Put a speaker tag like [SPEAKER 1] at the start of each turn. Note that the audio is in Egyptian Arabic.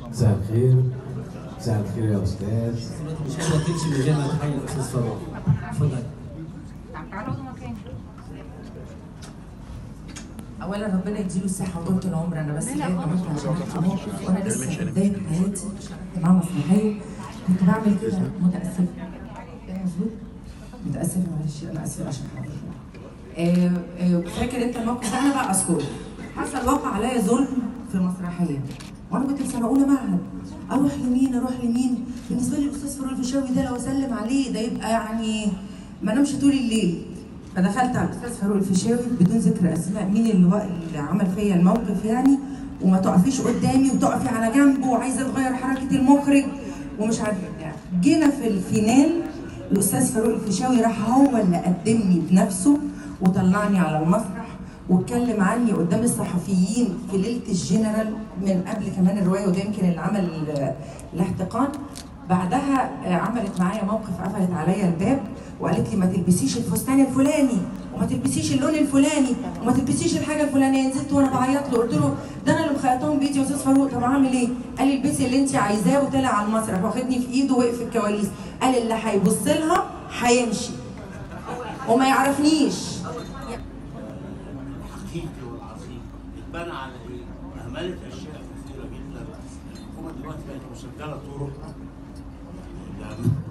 [SPEAKER 1] مساء الخير مساء الخير يا استاذ
[SPEAKER 2] مش قادره تمشي من غير ما تحيي الاستاذ فاروق اتفضل
[SPEAKER 3] اولا ربنا يديله الصحه وطولة العمر انا بس جايه النهارده عشان احكي موقف وانا لسه في بدايه حياتي اشتغلت مع مسرحيه كنت بعمل كده متاسفه إيه مظبوط متاسفه معلش انا اسفه عشان حضرتك آه، آه، فاكر انت الموقف ده انا بقى اذكره حصل وقع عليا ظلم في المسرحيه وانا كنت في سنه اولى معهد اروح لمين اروح لمين بالنسبه لي الاستاذ فاروق الفيشاوي ده لو اسلم عليه ده يبقى يعني ما نمش طول الليل فدخلت على الاستاذ فاروق الفيشاوي بدون ذكر اسماء مين اللي, هو اللي عمل فيا الموقف يعني وما تقفيش قدامي وتقفي على جنب وعايزه تغير حركه المخرج ومش عارفه بتاع جينا في الفينال الاستاذ فاروق الفيشاوي راح هو اللي قدمني بنفسه وطلعني على المسرح واتكلم عني قدام الصحفيين في ليله الجنرال من قبل كمان الروايه وده يمكن اللي عمل ال- الاحتقان بعدها آه، عملت معايا موقف قفلت عليا الباب وقالت لي ما تلبسيش الفستان الفلاني وما تلبسيش اللون الفلاني وما تلبسيش الحاجه الفلانيه نزلت وانا بعيط له قلت له ده انا اللي مخيطاهم بايدي يا استاذ فاروق طب اعمل ايه؟ قال لي البسي اللي انت عايزاه وطلع على المسرح واخدني في ايده وقف في الكواليس قال اللي هيبص لها هيمشي وما يعرفنيش
[SPEAKER 4] الحقيقي والعظيم اتبنى على ايه؟ اهملت اشياء كثيره جدا الحكومه دلوقتي بقت مسجله طرق